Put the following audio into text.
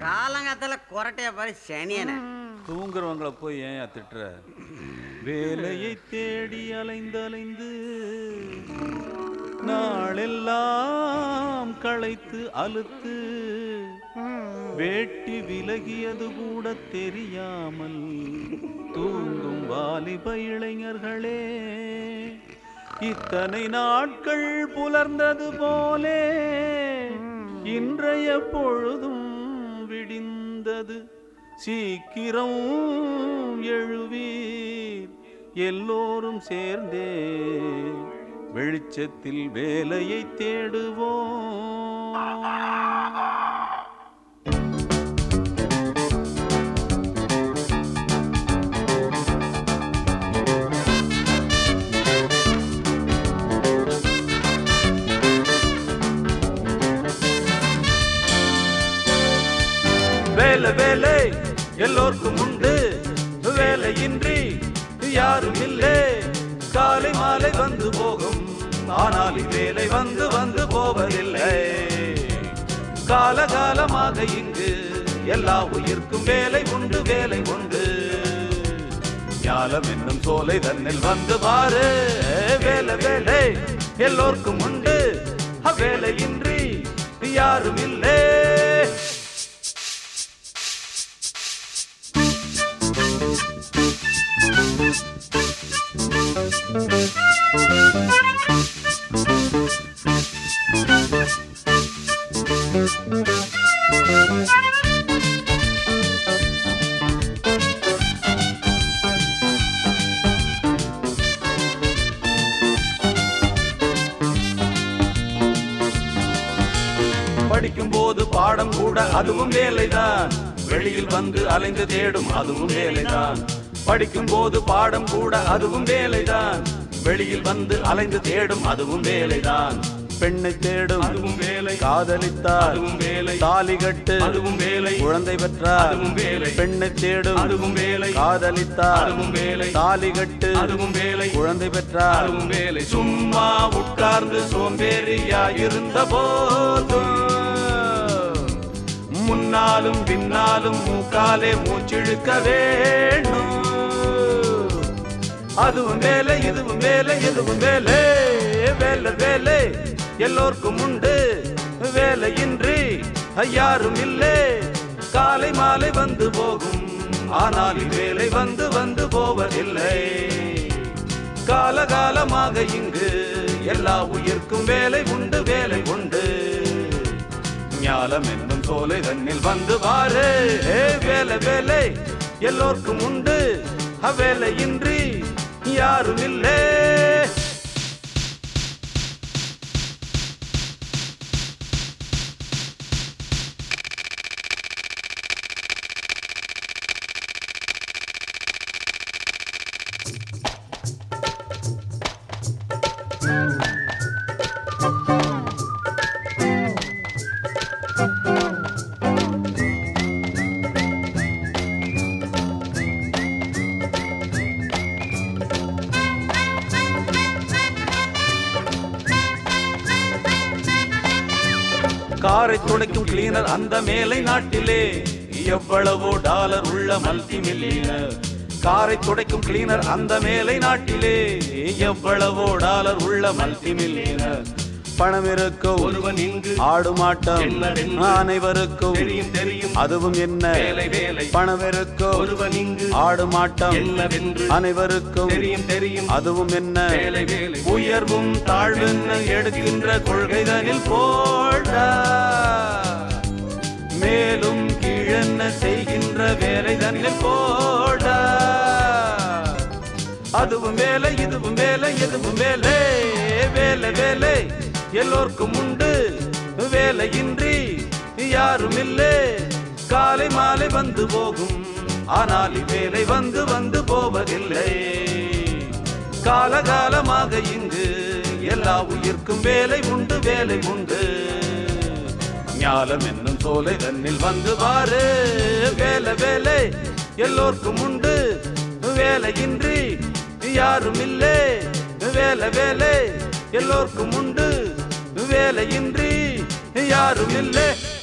காலங்காத்தால கொரட்டைய பாரு சனியன தூங்குறவங்கள போய் ஏன் திட்டுற வேலையை தேடி அலைந்து அலைந்து நாளெல்லாம் களைத்து அலுத்து வேட்டி விலகியது கூட தெரியாமல் தூங்கும் வாலிப இளைஞர்களே இத்தனை நாட்கள் புலர்ந்தது போலே இன்றைய பொழுதும் விடிந்தது சீக்கிரம் எழுவீர் எல்லோரும் சேர்ந்தே வெளிச்சத்தில் வேலையை தேடுவோம் வேலை வேலை எல்லோருக்கும் உண்டு வேலையின்றி யாரும் இல்லை காலை மாலை வந்து போகும் ஆனால் வேலை வந்து வந்து போவதில்லை காலகாலமாக இங்கு எல்லா உயிர்க்கும் வேலை உண்டு வேலை உண்டு ஞாலம் என்னும் சோலை தன்னில் வந்து பாரு வேலை வேலை எல்லோருக்கும் உண்டு அவ்வேலையின்றி யாரும் இல்லை படிக்கும் போது பாடம் கூட அதுவும் வேலைதான் வெளியில் வந்து அலைந்து தேடும் அதுவும் வேலைதான் படிக்கும் போது பாடம் கூட அதுவும் வேலைதான் வெளியில் வந்து அலைந்து தேடும் அதுவும் வேலைதான் பெண்ணை தேடும் அதுவும் வேலை காதலித்தார் அதுவும் வேலை தாலி கட்டு அதுவும் வேலை குழந்தை பெற்றார் அதுவும் வேலை பெண்ணை தேடும் அதுவும் வேலை காதலித்தார் அதுவும் வேலை தாலி கட்டு அதுவும் வேலை குழந்தை பெற்றார் அதுவும் வேலை சும்மா உட்கார்ந்து சோம்பேறியா இருந்த போதும் முன்னாலும் பின்னாலும் மூக்காலே மூச்சிழுக்க வேணும் அதுவும் வேலை இதுவும் வேலை இதுவும் வேலை வேலை வேலை எல்லோருக்கும் உண்டு வேலையின்றி யாரும் இல்லை காலை மாலை வந்து போகும் ஆனால் வேலை வந்து வந்து போவதில்லை காலகாலமாக இங்கு எல்லா உயிர்க்கும் வேலை உண்டு வேலை உண்டு ஞாலம் என்னும் சோலை தன்னில் வந்து பாரு ஏ வேலை வேலை எல்லோருக்கும் உண்டு அவ்வேலையின்றி யாரும் இல்லை காரை துடைக்கும் கிளீனர் அந்த மேலை நாட்டிலே எவ்வளவோ டாலர் உள்ள மல்டி மில்லியனர் காரை துடைக்கும் கிளீனர் அந்த மேலை நாட்டிலே எவ்வளவோ டாலர் உள்ள மல்டி மில்லியனர் பணம் இருக்கும் ஒருவன் இங்கு ஆடும் ஆட்டம் என்னவென்று அனைவருக்கும் தெரியும் தெரியும் அதுவும் என்ன வேலை வேலை பணம் இருக்கும் ஒருவன் இங்கு ஆடும் ஆட்டம் என்னவென்று அனைவருக்கும் தெரியும் தெரியும் அதுவும் என்ன வேலை வேலை உயர்வும் தாழ்வென்ன எடுக்கின்ற கொள்கைதனில் போடா மேலும் கீழென்ன செய்கின்ற வேலை தன்னில் போடா அதுவும் வேலை இதுவும் வேலை எதுவும் வேலை வேலை வேலை எல்லோருக்கும் உண்டு வேலையின்றி யாரும் இல்லை காலை மாலை வந்து போகும் ஆனால் வேலை வந்து வந்து போவதில்லை காலகாலமாக இங்கு எல்லா உயிர்க்கும் வேலை உண்டு வேலை உண்டு ஞாலம் என்னும் சோலை தன்னில் வந்து பாரு வேலை வேலை எல்லோருக்கும் உண்டு வேலையின்றி யாரும் இல்லை வேலை வேலை எல்லோருக்கும் உண்டு வேலையின்றி யாரும் இல்லை